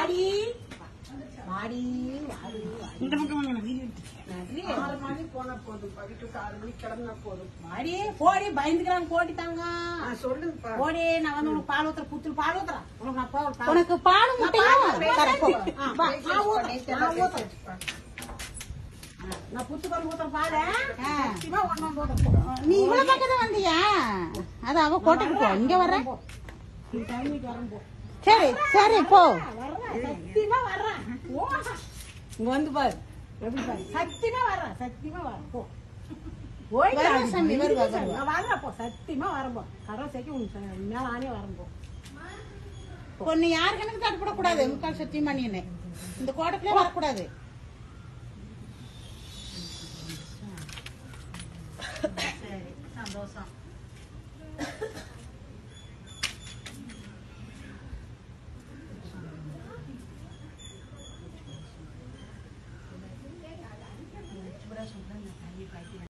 வாடி வாடி வாடி வாடி. இந்த பக்கம் வாங்க நான் வீடியோ எடுத்துக்கிறேன் நன்றி. ஆறு மணி போனா போதும் வீட்டுக்கு ஆறு மணிக்கு கிளம்பினா போதும் வாடி போடி பயந்துக்கிறாங்க போட்டிட்டாங்க ஆ, சொல்லுங்கப்பா போடி நான் வந்து உனக்கு பால் ஊத்துற புத்து பால் ஊத்துறேன் உனக்கு நான் பால் பால் உனக்கு பால் முட்டையும் தரேன் போ. ஆ, வா, நான் ஊத்துறேன், நான் ஊத்துறேன். நான் புத்து பால் ஊத்துற பாரு சத்தியமா ஒண்ணு ஊத்துறேன். நீ இவ்வளவு பக்கத்துல வந்தியா அது அவ கோட்டைக்கு போ இங்க வர்ற நீ டைமுக்கு வரேன் போ சரி சரி போ வர்றேன் சத்தியமா வர்றேன் போ. இங்க வந்து பாரு எப்படி பாரு சத்தியமா வர்றேன் சத்தியமா வரேன் போ போய் வருவா சாமி, வருவா, வருவா. நான் வரேன் போ சத்தியமா வரேன் போ கடவுள் சேர்க்க உனக்கு மேல ஆனே வரேன் போ பொண்ணு யாரு கணக்கு தடுப்படக்கூடாது முக்கால் சத்தியமா நீனு இந்த கோட்டைக்குள்ளே வரக்கூடாது சரி சந்தோஷம்